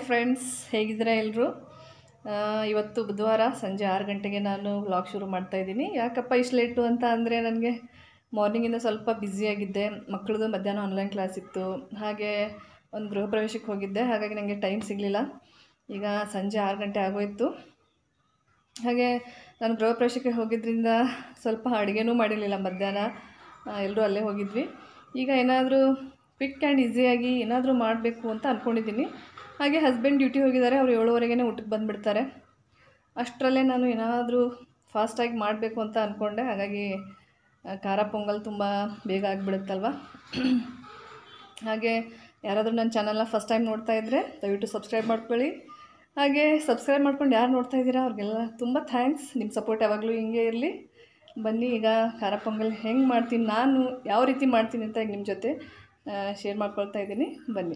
friends ಹೇಗಿದ್ದೀರಾ ಎಲ್ಲರೂ ಇವತ್ತು ಬುಧವಾರ ಸಂಜೆ ಆರು ಗಂಟೆಗೆ ನಾನು ವ್ಲಾಗ್ ಶುರು ಮಾಡ್ತಾ ಇದ್ದೀನಿ ಯಾಕಪ್ಪ ಇಷ್ಟು ಲೇಟು ಅಂತ ಅಂದರೆ ನನಗೆ ಮಾರ್ನಿಂಗಿಂದ ಸ್ವಲ್ಪ ಬ್ಯುಸಿಯಾಗಿದ್ದೆ ಮಕ್ಕಳದು ಮಧ್ಯಾಹ್ನ ಆನ್ಲೈನ್ ಕ್ಲಾಸ್ ಇತ್ತು ಹಾಗೆ ಒಂದು ಗೃಹ ಪ್ರವೇಶಕ್ಕೆ ಹೋಗಿದ್ದೆ ಹಾಗಾಗಿ ನನಗೆ ಟೈಮ್ ಸಿಗಲಿಲ್ಲ ಈಗ ಸಂಜೆ ಆರು ಗಂಟೆ ಆಗೋಯಿತು ಹಾಗೆ ನಾನು ಗೃಹ ಪ್ರವೇಶಕ್ಕೆ ಹೋಗಿದ್ದರಿಂದ ಸ್ವಲ್ಪ ಅಡುಗೆನೂ ಮಾಡಿರಲಿಲ್ಲ ಮಧ್ಯಾಹ್ನ ಎಲ್ಲರೂ ಅಲ್ಲೇ ಹೋಗಿದ್ವಿ ಈಗ ಏನಾದರೂ ಕ್ವಿಕ್ ಆ್ಯಂಡ್ ಈಸಿಯಾಗಿ ಏನಾದರೂ ಮಾಡಬೇಕು ಅಂತ ಅಂದ್ಕೊಂಡಿದ್ದೀನಿ ಹಾಗೆ ಹಸ್ಬೆಂಡ್ ಡ್ಯೂಟಿ ಹೋಗಿದ್ದಾರೆ ಅವ್ರು ಏಳುವರೆಗೇ ಊಟಕ್ಕೆ ಬಂದುಬಿಡ್ತಾರೆ ಅಷ್ಟರಲ್ಲೇ ನಾನು ಏನಾದರೂ ಫಾಸ್ಟಾಗಿ ಮಾಡಬೇಕು ಅಂತ ಅಂದ್ಕೊಂಡೆ ಹಾಗಾಗಿ ಆ, ಖಾರ ಪೊಂಗಲ್ ತುಂಬ ಬೇಗ ಆಗಿಬಿಡುತ್ತಲ್ವ ಹಾಗೆ ಯಾರಾದರೂ ನನ್ನ ಚಾನಲ್ನ ಫಸ್ಟ್ ಟೈಮ್ ನೋಡ್ತಾ ಇದ್ದರೆ ದಯವಿಟ್ಟು ಸಬ್ಸ್ಕ್ರೈಬ್ ಮಾಡ್ಕೊಳ್ಳಿ ಹಾಗೆ ಸಬ್ಸ್ಕ್ರೈಬ್ ಮಾಡ್ಕೊಂಡು ಯಾರು ನೋಡ್ತಾ ಇದ್ದೀರಾ ಅವ್ರಿಗೆಲ್ಲ ತುಂಬ ಥ್ಯಾಂಕ್ಸ್ ನಿಮ್ಮ ಸಪೋರ್ಟ್ ಯಾವಾಗಲೂ ಹಿಂಗೆ ಇರಲಿ ಬನ್ನಿ ಈಗ ಖಾರ ಪೊಂಗಲ್ ಹೆಂಗೆ ಮಾಡ್ತೀನಿ ನಾನು ಯಾವ ರೀತಿ ಮಾಡ್ತೀನಿ ಅಂತ ಈಗ ನಿಮ್ಮ ಜೊತೆ ಶೇರ್ ಮಾಡ್ಕೊಳ್ತಾ ಇದ್ದೀನಿ ಬನ್ನಿ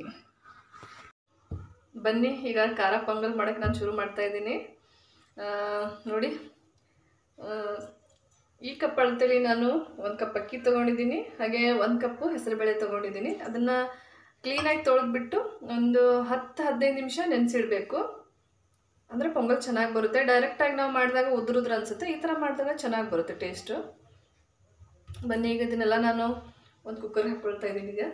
ಬನ್ನಿ ಈಗ ಖಾರ ಪೊಂಗಲ್ ಮಾಡೋಕ್ಕೆ ನಾನು ಶುರು ಮಾಡ್ತಾ ಇದ್ದೀನಿ ಆ, ನೋಡಿ ಆ, ಈ ಕಪ್ ಅಳತೆಲಿ ನಾನು ಒಂದು ಕಪ್ ಅಕ್ಕಿ ತೊಗೊಂಡಿದ್ದೀನಿ ಹಾಗೆ ಒಂದು ಕಪ್ಪು ಹೆಸರುಬೇಳೆ ತೊಗೊಂಡಿದ್ದೀನಿ ಅದನ್ನು ಕ್ಲೀನಾಗಿ ತೊಳೆದ್ಬಿಟ್ಟು ಒಂದು ಹತ್ತು ಹದಿನೈದು ನಿಮಿಷ ನೆನೆಸಿಡಬೇಕು ಅಂದರೆ ಪೊಂಗಲ್ ಚೆನ್ನಾಗಿ ಬರುತ್ತೆ ಡೈರೆಕ್ಟಾಗಿ ನಾವು ಮಾಡಿದಾಗ ಉದುರುದ್ರ ಅನಿಸುತ್ತೆ ಈ ಥರ ಮಾಡಿದಾಗ ಚೆನ್ನಾಗಿ ಬರುತ್ತೆ ಟೇಸ್ಟು ಬನ್ನಿ ಈಗ ಇದನ್ನೆಲ್ಲ ನಾನು ಒಂದು ಕುಕ್ಕರ್ಗೆ ಹಾಕ್ಕೊಳ್ತಾ ಇದ್ದೀನಿ ಈಗ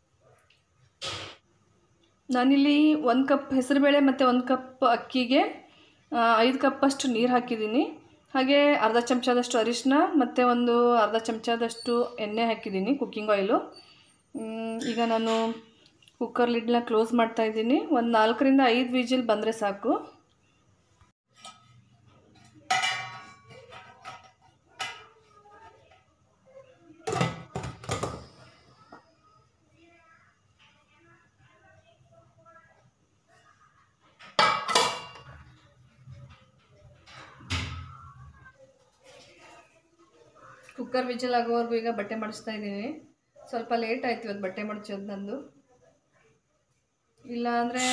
ನಾನಿಲ್ಲಿ ಒಂದು ಕಪ್ ಹೆಸರುಬೇಳೆ ಮತ್ತು ಒಂದು ಕಪ್ ಅಕ್ಕಿಗೆ ಐದು ಕಪ್ಪಷ್ಟು ನೀರು ಹಾಕಿದ್ದೀನಿ ಹಾಗೆ ಅರ್ಧ ಚಮಚದಷ್ಟು ಅರಿಶಿನ ಮತ್ತು ಒಂದು ಅರ್ಧ ಚಮಚದಷ್ಟು ಎಣ್ಣೆ ಹಾಕಿದ್ದೀನಿ ಕುಕ್ಕಿಂಗ್ ಆಯಿಲು ಮ್, ಈಗ ನಾನು ಕುಕ್ಕರ್ ಲಿಡ್ನ ಕ್ಲೋಸ್ ಮಾಡ್ತಾ ಇದ್ದೀನಿ ಒಂದು ನಾಲ್ಕರಿಂದ ಐದು ವಿಜಿಲ್ ಬಂದರೆ ಸಾಕು ಕುಕ್ಕರ್ ವಿಜಿಲ್ ಆಗೋವರೆಗೂ ಈಗ ಬಟ್ಟೆ ಮಡಿಸ್ತಾ ಇದ್ದೀನಿ ಸ್ವಲ್ಪ ಲೇಟ್ ಆಯ್ತು ಇವತ್ತು ಬಟ್ಟೆ ಮಡಚೋದು ನಂದು ಇಲ್ಲ ಅಂದರೆ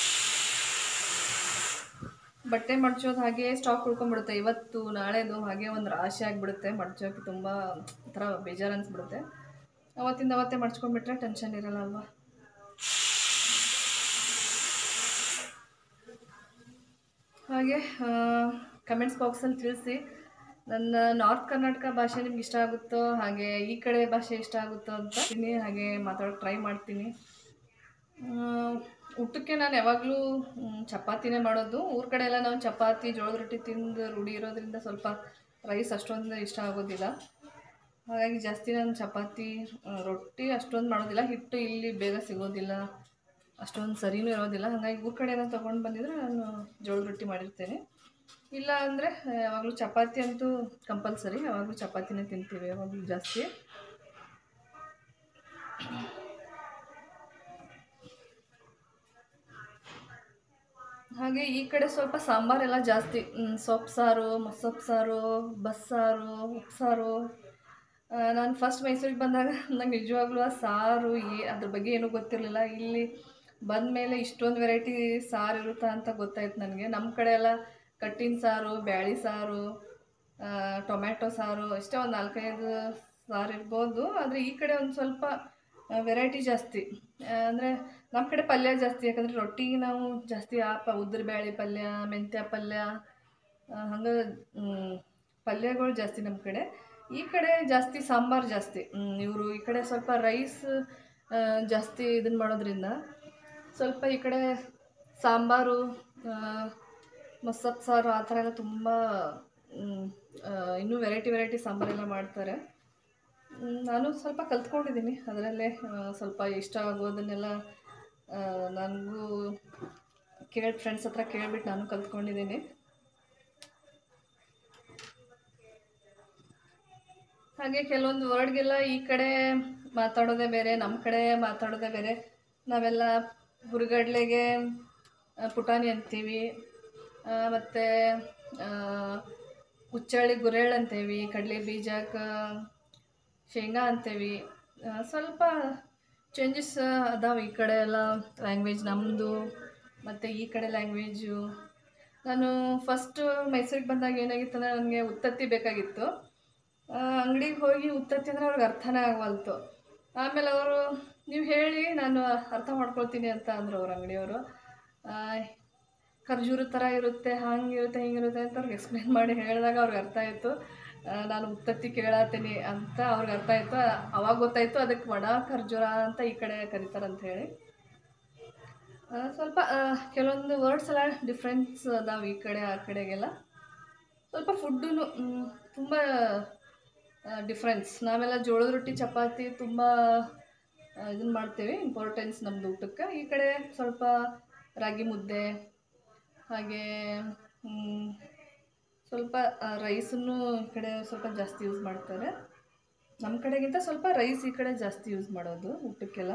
ಬಟ್ಟೆ ಮಡ್ಚೋದು ಹಾಗೆ ಸ್ಟಾಕ್ ಉಳ್ಕೊಂಡ್ಬಿಡುತ್ತೆ ಇವತ್ತು ನಾಳೆದು ಹಾಗೆ ಒಂದು ರಾಶಿ ಆಗಿಬಿಡುತ್ತೆ ಮಡ್ಚೋಕೆ ತುಂಬ ಒಂಥರ ಬೇಜಾರು ಅನಿಸ್ಬಿಡುತ್ತೆ ಅವತ್ತಿಂದ ಅವತ್ತೇ ಮಡ್ಚ್ಕೊಂಡ್ಬಿಟ್ರೆ ಟೆನ್ಷನ್ ಇರಲ್ಲ ಅಲ್ವಾ ಹಾಗೆ ಕಮೆಂಟ್ಸ್ ಬಾಕ್ಸಲ್ಲಿ ತಿಳಿಸಿ ನನ್ನ ನಾರ್ತ್ ಕರ್ನಾಟಕ ಭಾಷೆ ನಿಮ್ಗೆ ಇಷ್ಟ ಆಗುತ್ತೋ ಹಾಗೆ ಈ ಕಡೆ ಭಾಷೆ ಇಷ್ಟ ಆಗುತ್ತೋ ಅಂತತೀನಿ ಹಾಗೆ ಮಾತಾಡೋಕೆ ಟ್ರೈ ಮಾಡ್ತೀನಿ ಆ, ಊಟಕ್ಕೆ ನಾನು ಯಾವಾಗಲೂ ಮ್, ಚಪಾತಿನೇ ಮಾಡೋದು ಊರ ಕಡೆ ಎಲ್ಲ ನಾವು ಚಪಾತಿ ಜೋಳದ ರೊಟ್ಟಿ ತಿಂದು ರೂಢಿ ಇರೋದ್ರಿಂದ ಸ್ವಲ್ಪ ರೈಸ್ ಅಷ್ಟೊಂದು ಇಷ್ಟ ಆಗೋದಿಲ್ಲ ಹಾಗಾಗಿ ಜಾಸ್ತಿ ನಾನು ಚಪಾತಿ ಆ, ರೊಟ್ಟಿ ಅಷ್ಟೊಂದು ಮಾಡೋದಿಲ್ಲ ಹಿಟ್ಟು ಇಲ್ಲಿ ಬೇಗ ಸಿಗೋದಿಲ್ಲ ಅಷ್ಟೊಂದು ಸರಿನೂ ಇರೋದಿಲ್ಲ ಹಾಗಾಗಿ ಊರ ಕಡೆ ನಾನು ತೊಗೊಂಡು ಬಂದಿದ್ರೆ ನಾನು ಜೋಳದ ರೊಟ್ಟಿ ಮಾಡಿರ್ತೇನೆ ಇಲ್ಲ ಅಂದರೆ ಯಾವಾಗಲೂ ಚಪಾತಿ ಅಂತೂ ಕಂಪಲ್ಸರಿ ಯಾವಾಗಲೂ ಚಪಾತಿನೇ ತಿಂತೀವಿ ಯಾವಾಗಲೂ ಜಾಸ್ತಿ ಹಾಗೆ ಈ ಕಡೆ ಸ್ವಲ್ಪ ಸಾಂಬಾರೆಲ್ಲ ಜಾಸ್ತಿ ಮ್, ಸೊಪ್ಪು ಸಾರು ಮೊಸಪ್ಪು ಸಾರು ಬಸ್ಸಾರು ಉಪ್ಸಾರು ನಾನು ಫಸ್ಟ್ ಮೈಸೂರಿಗೆ ಬಂದಾಗ ನಂಗೆ ನಿಜವಾಗ್ಲೂ ಆ ಸಾರು ಏ ಅದ್ರ ಬಗ್ಗೆ ಏನೂ ಗೊತ್ತಿರಲಿಲ್ಲ ಇಲ್ಲಿ ಬಂದ ಮೇಲೆ ಇಷ್ಟೊಂದು ವೆರೈಟಿ ಸಾರು ಇರುತ್ತಾ ಅಂತ ಗೊತ್ತಾಯ್ತು ನನಗೆ ನಮ್ಮ ಕಡೆ ಎಲ್ಲ ಕಟ್ಟಿನ ಸಾರು ಬ್ಯಾಳಿ ಸಾರು ಆ, ಟೊಮ್ಯಾಟೊ ಸಾರು ಇಷ್ಟೇ ಒಂದು ನಾಲ್ಕೈದು ಸಾರು ಇರ್ಬೋದು ಆದರೆ ಈ ಕಡೆ ಒಂದು ಸ್ವಲ್ಪ ವೆರೈಟಿ ಜಾಸ್ತಿ ಅಂದರೆ ನಮ್ಮ ಕಡೆ ಪಲ್ಯ ಜಾಸ್ತಿ ಯಾಕಂದರೆ ರೊಟ್ಟಿಗೆ ನಾವು ಜಾಸ್ತಿ ಆ ಪ ಉದ್ರ ಬ್ಯಾಳಿ ಪಲ್ಯ ಮೆಂತ್ಯ ಪಲ್ಯ ಹಂಗೆ ಪಲ್ಯಗಳು ಜಾಸ್ತಿ ನಮ್ಮ ಕಡೆ ಈ ಕಡೆ ಜಾಸ್ತಿ ಸಾಂಬಾರು ಜಾಸ್ತಿ ಇವರು ಈ ಕಡೆ ಸ್ವಲ್ಪ ರೈಸ್ ಜಾಸ್ತಿ ಇದನ್ನು ಮಾಡೋದ್ರಿಂದ ಸ್ವಲ್ಪ ಈ ಕಡೆ ಸಾಂಬಾರು ಆ, ಮೊಸಪ್ಪು ಸಾರು ಆ ಥರ ಎಲ್ಲ ತುಂಬ ಮ್, ಆ, ಇನ್ನೂ ವೆರೈಟಿ ವೆರೈಟಿ ಸಾಂಬಾರೆಲ್ಲ ಮಾಡ್ತಾರೆ ಮ್, ನಾನು ಸ್ವಲ್ಪ ಕಲ್ತ್ಕೊಂಡಿದ್ದೀನಿ ಅದರಲ್ಲೇ ಆ, ಸ್ವಲ್ಪ ಇಷ್ಟ ಆಗೋದನ್ನೆಲ್ಲ ಆ, ನನಗೂ ಕೇಳಿ ಫ್ರೆಂಡ್ಸ್ ಹತ್ರ ಕೇಳ್ಬಿಟ್ಟು ನಾನು ಕಲ್ತ್ಕೊಂಡಿದ್ದೀನಿ ಹಾಗೆ ಕೆಲವೊಂದು ವರ್ಡ್ಗೆಲ್ಲ ಈ ಕಡೆ ಮಾತಾಡೋದೇ ಬೇರೆ ನಮ್ಮ ಕಡೆ ಮಾತಾಡೋದೇ ಬೇರೆ ನಾವೆಲ್ಲ ಹುರುಗಡ್ಲೆಗೆ ಆ, ಪುಟಾಣಿ ಅಂತೀವಿ ಮತ್ತು ಹುಚ್ಚಳ್ಳಿ ಗುರೇಳ್ ಅಂತೀವಿ ಕಡಲೆ ಬೀಜಕ್ಕೆ ಶೇಂಗಾ ಅಂತೀವಿ ಆ, ಸ್ವಲ್ಪ ಚೇಂಜಸ್ ಅದಾವೆ ಈ ಕಡೆ ಎಲ್ಲ ಲ್ಯಾಂಗ್ವೇಜ್ ನಮ್ಮದು ಮತ್ತು ಈ ಕಡೆ ಲ್ಯಾಂಗ್ವೇಜು ನಾನು ಫಸ್ಟು ಮೈಸೂರಿಗೆ ಬಂದಾಗ ಏನಾಗಿತ್ತು ಅಂದರೆ ನನಗೆ ಉತ್ತತ್ತಿ ಬೇಕಾಗಿತ್ತು ಅಂಗಡಿಗೆ ಹೋಗಿ ಉತ್ತತ್ತಿ ಅಂದರೆ ಅವ್ರಿಗೆ ಅರ್ಥನೇ ಆಗವಲ್ತು ಆಮೇಲೆ ಅವರು ನೀವು ಹೇಳಿ ನಾನು ಅರ್ಥ ಮಾಡ್ಕೊಳ್ತೀನಿ ಅಂತ ಅಂದರು ಅವ್ರ ಅಂಗಡಿಯವರು ಖರ್ಜೂರ ಥರ ಇರುತ್ತೆ ಹಂಗಿರುತ್ತೆ ಹಿಂಗಿರುತ್ತೆ ಅಂತ ಅವ್ರಿಗೆ ಎಕ್ಸ್ಪ್ಲೇನ್ ಮಾಡಿ ಹೇಳಿದಾಗ ಅವ್ರಿಗೆ ಅರ್ಥ ಆಯಿತು ಆ, ನಾನು ಉತ್ತತ್ತಿ ಕೇಳತ್ತೀನಿ ಅಂತ ಅವ್ರಿಗೆ ಅರ್ಥ ಆಯಿತು ಅವಾಗ ಗೊತ್ತಾಯಿತು ಅದಕ್ಕೆ ವಡ ಖರ್ಜೂರ ಅಂತ ಈ ಕಡೆ ಕರೀತಾರಂತ ಹೇಳಿ ಆ, ಸ್ವಲ್ಪ ಆ, ಕೆಲವೊಂದು ವರ್ಡ್ಸ್ ಎಲ್ಲ ಡಿಫ್ರೆನ್ಸ್ ಅದಾವೆ ಈ ಕಡೆ ಆ ಕಡೆಗೆಲ್ಲ ಸ್ವಲ್ಪ ಫುಡ್ಡು ತುಂಬ ಡಿಫ್ರೆನ್ಸ್ ನಾವೆಲ್ಲ ಜೋಳದ ರೊಟ್ಟಿ ಚಪಾತಿ ತುಂಬ ಇದನ್ನು ಮಾಡ್ತೀವಿ ಇಂಪಾರ್ಟೆನ್ಸ್ ನಮ್ಮದು ಊಟಕ್ಕೆ ಈ ಕಡೆ ಸ್ವಲ್ಪ ರಾಗಿ ಮುದ್ದೆ ಹಾಗೆ ಮ್, ಸ್ವಲ್ಪ ರೈಸನ್ನು ಈ ಕಡೆ ಸ್ವಲ್ಪ ಜಾಸ್ತಿ ಯೂಸ್ ಮಾಡ್ತಾರೆ ನಮ್ಮ ಕಡೆಗಿಂತ ಸ್ವಲ್ಪ ರೈಸ್ ಈ ಕಡೆ ಜಾಸ್ತಿ ಯೂಸ್ ಮಾಡೋದು ಊಟಕ್ಕೆಲ್ಲ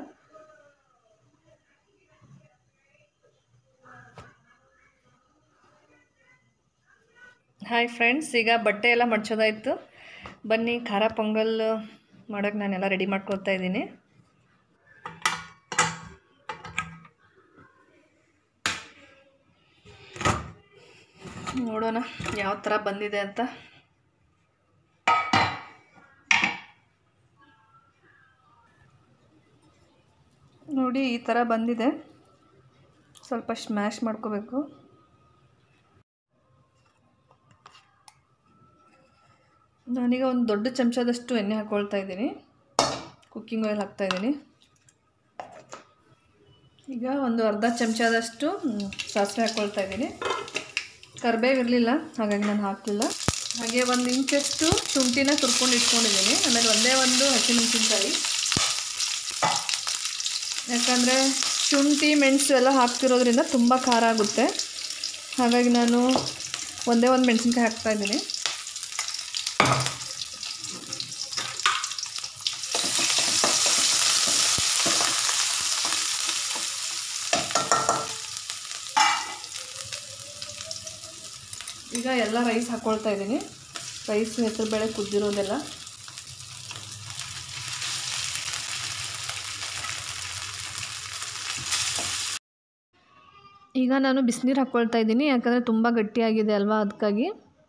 ಹಾಯ್ ಫ್ರೆಂಡ್ಸ್ ಈಗ ಬಟ್ಟೆ ಎಲ್ಲ ಮಡ್ಚೋದಾಯಿತು ಬನ್ನಿ ಖಾರ ಪೊಂಗಲ್ ಮಾಡೋಕ್ಕೆ ನಾನೆಲ್ಲ ರೆಡಿ ಮಾಡ್ಕೊಳ್ತಾ ಇದ್ದೀನಿ ನೋಡೋಣ ಯಾವ ಥರ ಬಂದಿದೆ ಅಂತ ನೋಡಿ ಈ ಥರ ಬಂದಿದೆ ಸ್ವಲ್ಪ ಸ್ಮ್ಯಾಶ್ ಮಾಡ್ಕೋಬೇಕು ನಾನೀಗ ಒಂದು ದೊಡ್ಡ ಚಮಚದಷ್ಟು ಎಣ್ಣೆ ಹಾಕ್ಕೊಳ್ತಾ ಇದ್ದೀನಿ ಕುಕ್ಕಿಂಗ್ ಆಯಿಲ್ ಹಾಕ್ತಾ ಇದ್ದೀನಿ ಈಗ ಒಂದು ಅರ್ಧ ಚಮಚದಷ್ಟು ಮ್, ಸಾಸಿವೆ ಹಾಕ್ಕೊಳ್ತಾ ಇದ್ದೀನಿ ಕರಿಬೇವು ಇರಲಿಲ್ಲ ಹಾಗಾಗಿ ನಾನು ಹಾಕಲಿಲ್ಲ ಹಾಗೆ ಒಂದು ಇಂಚಷ್ಟು ಶುಂಠಿನ ತುರ್ಕೊಂಡು ಇಟ್ಕೊಂಡಿದ್ದೀನಿ ಆಮೇಲೆ ಒಂದೇ ಒಂದು ಹಸಿಮೆಣಸಿನ್ಕಾಯಿ ಯಾಕಂದರೆ ಶುಂಠಿ ಮೆಣಸು ಎಲ್ಲ ಹಾಕ್ತಿರೋದ್ರಿಂದ ತುಂಬ ಖಾರ ಆಗುತ್ತೆ ಹಾಗಾಗಿ ನಾನು ಒಂದೇ ಒಂದು ಮೆಣಸಿನ್ಕಾಯಿ ಹಾಕ್ತಾ ಇದ್ದೀನಿ ಈಗ ಎಲ್ಲ ರೈಸ್ ಹಾಕ್ಕೊಳ್ತಾ ಇದ್ದೀನಿ ರೈಸ್ ಹೆಸರುಬೇಳೆ ಕುದ್ದಿರೋದೆಲ್ಲ ಈಗ ನಾನು ಬಿಸಿನೀರು ಹಾಕ್ಕೊಳ್ತಾ ಇದ್ದೀನಿ ಯಾಕಂದರೆ ತುಂಬ ಗಟ್ಟಿಯಾಗಿದೆ ಅಲ್ವಾ ಅದಕ್ಕಾಗಿ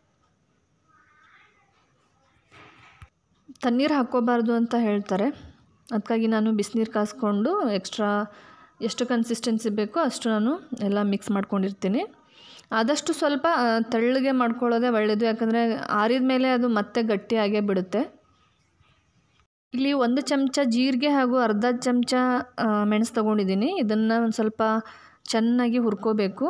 ತಣ್ಣೀರು ಹಾಕ್ಕೋಬಾರ್ದು ಅಂತ ಹೇಳ್ತಾರೆ ಅದಕ್ಕಾಗಿ ನಾನು ಬಿಸಿನೀರು ಕಾಸ್ಕೊಂಡು ಎಕ್ಸ್ಟ್ರಾ ಎಷ್ಟು ಕನ್ಸಿಸ್ಟೆನ್ಸಿ ಬೇಕೋ ಅಷ್ಟು ನಾನು ಎಲ್ಲ ಮಿಕ್ಸ್ ಮಾಡ್ಕೊಂಡಿರ್ತೀನಿ ಆದಷ್ಟು ಸ್ವಲ್ಪ ಆ, ತೆಳ್ಳಗೆ ಮಾಡ್ಕೊಳ್ಳೋದೇ ಒಳ್ಳೆಯದು ಯಾಕಂದರೆ ಆರಿದ ಮೇಲೆ ಅದು ಮತ್ತೆ ಗಟ್ಟಿಯಾಗೇ ಬಿಡುತ್ತೆ ಇಲ್ಲಿ ಒಂದು ಚಮಚ ಜೀರಿಗೆ ಹಾಗೂ ಅರ್ಧ ಚಮಚ ಮೆಣಸು ತೊಗೊಂಡಿದ್ದೀನಿ ಇದನ್ನು ಒಂದು ಸ್ವಲ್ಪ ಚೆನ್ನಾಗಿ ಹುರ್ಕೋಬೇಕು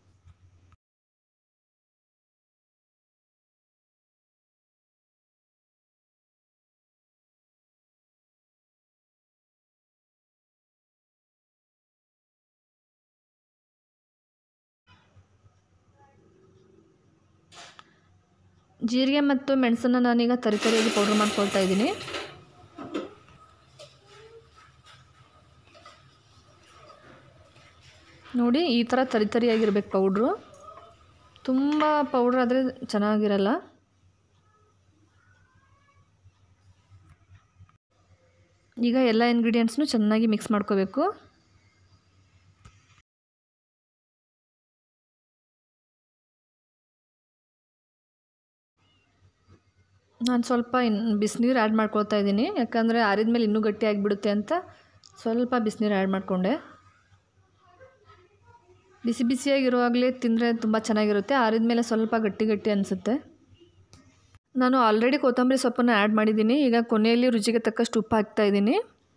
ಜೀರಿಗೆ ಮತ್ತು ಮೆಣಸನ್ನು ನಾನೀಗ ತರಿತರಿಯಾಗಿ ಪೌಡ್ರ್ ಮಾಡ್ಕೊಳ್ತಾ ಇದ್ದೀನಿ ನೋಡಿ ಈ ಥರ ತರಿತರಿಯಾಗಿರ್ಬೇಕು ಪೌಡ್ರು ತುಂಬ ಪೌಡ್ರ್ ಆದರೆ ಚೆನ್ನಾಗಿರಲ್ಲ ಈಗ ಎಲ್ಲ ಇಂಗ್ರೀಡಿಯೆಂಟ್ಸ್ನು ಚೆನ್ನಾಗಿ ಮಿಕ್ಸ್ ಮಾಡ್ಕೋಬೇಕು ನಾನು ಸ್ವಲ್ಪ ಇನ್ ಬಿಸಿನೀರು ಆ್ಯಡ್ ಮಾಡ್ಕೊಳ್ತಾ ಇದ್ದೀನಿ ಯಾಕಂದರೆ ಆರಿದ ಮೇಲೆ ಇನ್ನೂ ಗಟ್ಟಿ ಆಗಿಬಿಡುತ್ತೆ ಅಂತ ಸ್ವಲ್ಪ ಬಿಸಿನೀರು ಆ್ಯಡ್ ಮಾಡಿಕೊಂಡೆ ಬಿಸಿ ಬಿಸಿಯಾಗಿರುವಾಗಲೇ ತಿಂದರೆ ತುಂಬ ಚೆನ್ನಾಗಿರುತ್ತೆ ಆರಿದ ಮೇಲೆ ಸ್ವಲ್ಪ ಗಟ್ಟಿ ಗಟ್ಟಿ ಅನಿಸುತ್ತೆ ನಾನು ಆಲ್ರೆಡಿ ಕೊತ್ತಂಬರಿ ಸೊಪ್ಪನ್ನು ಆ್ಯಡ್ ಮಾಡಿದ್ದೀನಿ ಈಗ ಕೊನೆಯಲ್ಲಿ ರುಚಿಗೆ ತಕ್ಕಷ್ಟು ಉಪ್ಪು ಹಾಕ್ತಾ ಇದ್ದೀನಿ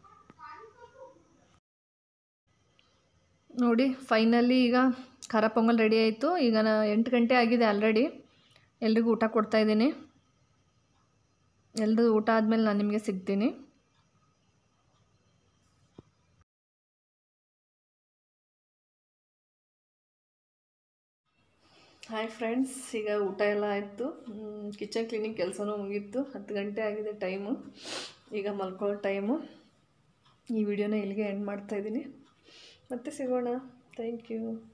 ನೋಡಿ ಫೈನಲಿ ಈಗ ಖಾರ ಪೊಂಗಲ್ ರೆಡಿ ಆಯಿತು ಈಗ ನಾ ಎಂಟು ಗಂಟೆ ಆಗಿದೆ ಆಲ್ರೆಡಿ ಎಲ್ರಿಗೂ ಊಟ ಕೊಡ್ತಾ ಇದ್ದೀನಿ ಎಲ್ಲರೂ ಊಟ ಆದಮೇಲೆ ನಾನು ನಿಮಗೆ ಸಿಗ್ತೀನಿ ಹಾಯ್ ಫ್ರೆಂಡ್ಸ್ ಈಗ ಊಟ ಎಲ್ಲ ಆಯಿತು ಕಿಚನ್ ಕ್ಲೀನಿಂಗ್ ಕೆಲಸನೂ ಮುಗೀತು ಹತ್ತು ಗಂಟೆ ಆಗಿದೆ ಟೈಮು ಈಗ ಮಲ್ಕೊಳ್ಳೋ ಟೈಮು ಈ ವಿಡಿಯೋನ ಇಲ್ಲಿಗೆ ಎಂಡ್ ಮಾಡ್ತಾಯಿದ್ದೀನಿ ಮತ್ತೆ ಸಿಗೋಣ ಥ್ಯಾಂಕ್ ಯು